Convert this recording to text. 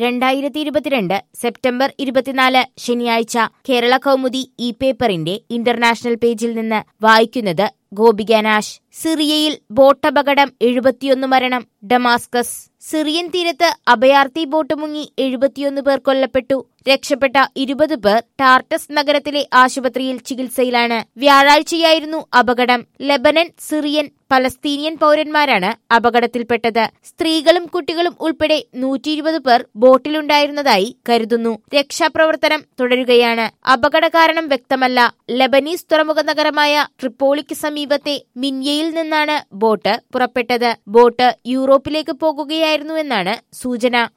രണ്ടായിരത്തി ഇരുപത്തിരണ്ട് സെപ്റ്റംബർ ഇരുപത്തിനാല് ശനിയാഴ്ച കേരള കൗമുദി ഈ പേപ്പറിന്റെ ഇന്റർനാഷണൽ പേജിൽ നിന്ന് വായിക്കുന്നത് ഗോപികാനാശ് സിറിയയിൽ ബോട്ടപകടം എഴുപത്തിയൊന്ന് മരണം ഡമാസ്കസ് സിറിയൻ തീരത്ത് അഭയാർത്ഥി ബോട്ട് മുങ്ങി എഴുപത്തിയൊന്ന് പേർ കൊല്ലപ്പെട്ടു രക്ഷപ്പെട്ട ഇരുപത് പേർ ടാർട്ടസ് നഗരത്തിലെ ആശുപത്രിയിൽ ചികിത്സയിലാണ് വ്യാഴാഴ്ചയായിരുന്നു അപകടം ലെബനൻ സിറിയൻ പലസ്തീനിയൻ പൗരന്മാരാണ് അപകടത്തിൽപ്പെട്ടത് സ്ത്രീകളും കുട്ടികളും ഉൾപ്പെടെ നൂറ്റിയിരുപത് പേർ ബോട്ടിലുണ്ടായിരുന്നതായി കരുതുന്നു രക്ഷാപ്രവർത്തനം തുടരുകയാണ് അപകട കാരണം വ്യക്തമല്ല ലബനീസ് തുറമുഖ നഗരമായ ട്രിപ്പോളിക്ക് സമീപത്തെ മിന്യയിൽ നിന്നാണ് ബോട്ട് പുറപ്പെട്ടത് ബോട്ട് യൂറോപ്പിലേക്ക് പോകുകയായിരുന്നുവെന്നാണ് സൂചന